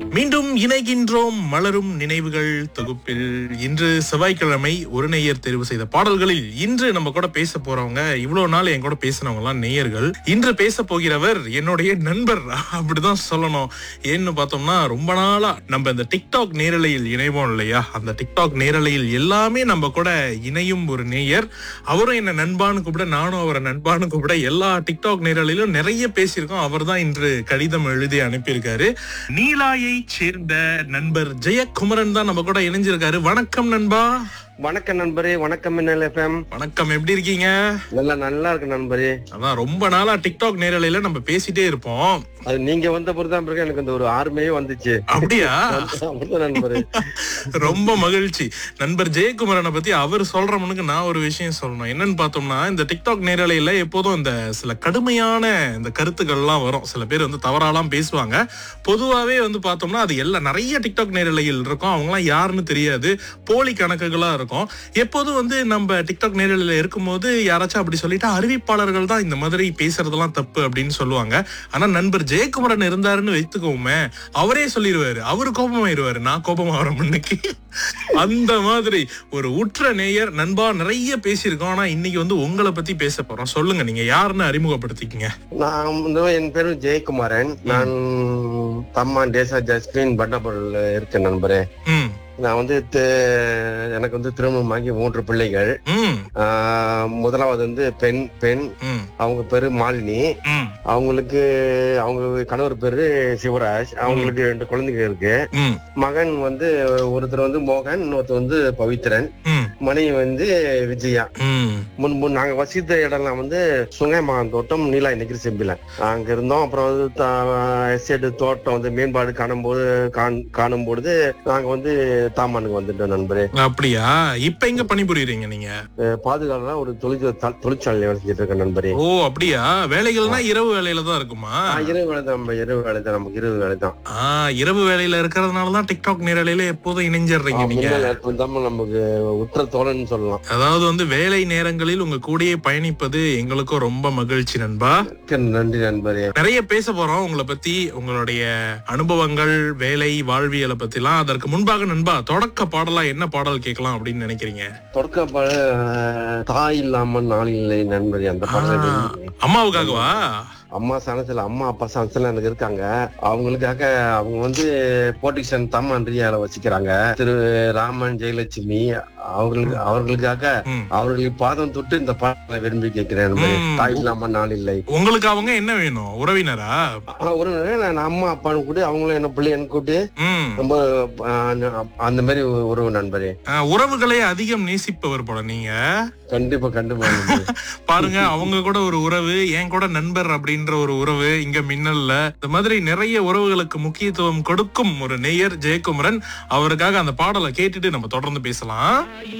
மீண்டும் இணைகின்றோம் மலரும் நினைவுகள் தொகுப்பில் இன்று செவ்வாய்க்கிழமை ஒரு நேயர் தேர்வு செய்த பாடல்களில் இன்று நம்ம கூட பேச போறவங்க இவ்வளவு நாள் என் கூட பேசினவங்க எல்லாம் நேயர்கள் இன்று பேச போகிறவர் என்னுடைய நண்பர் அப்படிதான் சொல்லணும் ஏன்னு பார்த்தோம்னா ரொம்ப நாளா நம்ம இந்த டிக்டாக் நேரலையில் இணைவோம் இல்லையா அந்த டிக்டாக் நேரலையில் எல்லாமே நம்ம கூட இணையும் ஒரு நேயர் அவரும் என்ன நண்பான்னு கூப்பிட நானும் அவரை நண்பான்னு கூப்பிட எல்லா டிக்டாக் நேரலையிலும் நிறைய பேசியிருக்கோம் அவர் தான் இன்று கடிதம் எழுதி அனுப்பியிருக்காரு நீலாயை சேர்ந்த நண்பர் ஜெயக்குமரன் தான் நம்ம கூட இணைஞ்சிருக்காரு வணக்கம் நண்பா வணக்கம் நண்பரே வணக்கம் மின்னல் எஃப்எம் வணக்கம் எப்படி இருக்கீங்க நல்லா நல்லா இருக்கு நண்பரே அதான் ரொம்ப நாளா டிக்டாக் நேரலையில நம்ம பேசிட்டே இருப்போம் அது நீங்க வந்த பொறுத்தான் பிறகு எனக்கு இந்த ஒரு ஆர்மையே வந்துச்சு அப்படியா அப்படிதான் நண்பரே ரொம்ப மகிழ்ச்சி நண்பர் ஜெயக்குமரனை பத்தி அவர் சொல்ற முன்னுக்கு நான் ஒரு விஷயம் சொல்லணும் என்னன்னு பார்த்தோம்னா இந்த டிக்டாக் நேரலையில எப்போதும் இந்த சில கடுமையான இந்த கருத்துக்கள்லாம் வரும் சில பேர் வந்து தவறாலாம் பேசுவாங்க பொதுவாவே வந்து பார்த்தோம்னா அது எல்லாம் நிறைய டிக்டாக் நேரலையில் இருக்கும் அவங்கலாம் யாருன்னு தெரியாது போலி கணக்குகளா இருக்கும் எப்போதும் வந்து நம்ம டிக்டாக் நேரலையில இருக்கும்போது யாராச்சும் அப்படி சொல்லிட்டா அறிவிப்பாளர்கள் தான் இந்த மாதிரி பேசுறதெல்லாம் தப்பு அப்படின்னு சொல்லுவாங்க ஆனா நண்பர் ஜெயக்குமரன் இருந்தாருன்னு வைத்துக்கோமே அவரே சொல்லிடுவாரு அவரு கோபமாயிருவாரு நான் கோபமாகற முன்னுக்கு அந்த மாதிரி ஒரு உற்ற நேயர் நண்பா நிறைய பேசியிருக்கோம் ஆனா இன்னைக்கு வந்து உங்களை பத்தி பேச போறோம் சொல்லுங்க நீங்க யாருன்னு அறிமுகப்படுத்திக்கங்க நான் வந்து என் பேரு ஜெயக்குமாரன் நான் தம்மான் தேசா ஜஸ்மின் பட்டபுரில் இருக்கேன் நண்பரே ம் நான் வந்து தி- எனக்கு வந்து திருமணமாகி மூன்று பிள்ளைகள் ம் ஆஹ், முதலாவது வந்து பெண் பெண் ம் அவங்க பேரு மாலினி ம் அவங்களுக்கு அவங்க கணவர் பேரு சிவராஜ் அவங்களுக்கு ரெண்டு குழந்தைங்க இருக்கு ம் மகன் வந்து ஒருத்தர் வந்து மோகன் இன்னொருத்தர் வந்து பவித்ரன் ம் மனைவி வந்து விஜயா ம் முன்பு நாங்க வசித்த இடம்லாம் வந்து சுங்கைமகான் தோட்டம் நீலா நெகிரி செம்பில அங்க இருந்தோம் அப்புறம் வந்து எஸ்டேட் தோட்டம் வந்து மேம்பாடு காணும்போது காண்- காணும் பொழுது நாங்க வந்து தாமானுக்கு வந்துட்டோம் நண்பரே அப்படியா இப்ப எங்க பணிபுரியுறீங்க நீங்க அஹ் பாதுகாப்புல ஒரு தொழிற்சாலை தொழிற்சாலை வேலை செஞ்சுட்டு இருக்கேன் நண்பரே ஓ அப்படியா வேலைகள்னா இரவு வேலையில தான் இருக்குமா ஆஹ் இரவு வேலை தான் நம்ம இரவு வேலை தான் நமக்கு இரவு வேலை தான் ஆ இரவு வேலையில இருக்கிறதுனாலதான் டிக்டாக் நேரலையில எப்போதும் இணைஞ்சிடுறீங்க நீங்க முன்னாள் நட்பு தான் நமக்கு உற்ற தோழன்னு சொல்லலாம் அதாவது வந்து வேலை நேரங்களில் உங்க கூடயே பயணிப்பது எங்களுக்கும் ரொம்ப மகிழ்ச்சி நண்பா மிக்க நன்றி நண்பரே நிறைய பேச போறோம் உங்களை பத்தி உங்களுடைய அனுபவங்கள் வேலை வாழ்வியலை பத்திலாம் அதற்கு முன்பாக நண்பா தொடக்க பாடலா என்ன பாடல் கேட்கலாம் அப்படின்னு நினைக்கிறீங்க தொடக்க பாட அஹ், தாய் இல்லாம நாள் இல்லை நண்பரே அந்த பாடலை ஆ. விரும்புகிறேன். அம்மாவுக்காகவா அம்மா சனத்துல அம்மா அப்பா சனத்துல எனக்கு இருக்காங்க அவங்களுக்காக அவங்க வந்து போட்டிஷன் தம்மன் ரியால வச்சுக்கிறாங்க திரு ராமன் ஜெயலட்சுமி அவங்களுக்கு அவர்களுக்காக ம். அவர்களுக்கு பாதம் தொட்டு இந்த பாடலை விரும்பி கேட்கிறேன் நண்பரே. ம். தாய் இல்லாம நாள் இல்லை உங்களுக்கு அவங்க என்ன வேணும் உறவினரா ஆனா ஒரு நேரம் நான் அம்மா அப்பான்னு கூட அவங்களும் என்ன பிள்ளை என்ன கூட்டு ம் ரொம்ப அஹ், அந்த மாதிரி உறவு நண்பரே ஆ, உறவுகளை அதிகம் நேசிப்பவர் போல நீங்க கண்டிப்பா கண்டிப்பா நண்பரே. பாருங்க அவங்க கூட ஒரு உறவு என் கூட நண்பர் அப்படின்ற ஒரு உறவு இங்க மின்னல்ல இந்த மாதிரி நிறைய உறவுகளுக்கு முக்கியத்துவம் கொடுக்கும் ஒரு நேயர் ஜெயக்குமரன் அவருக்காக அந்த பாடலை கேட்டுட்டு நம்ம தொடர்ந்து பேசலாம்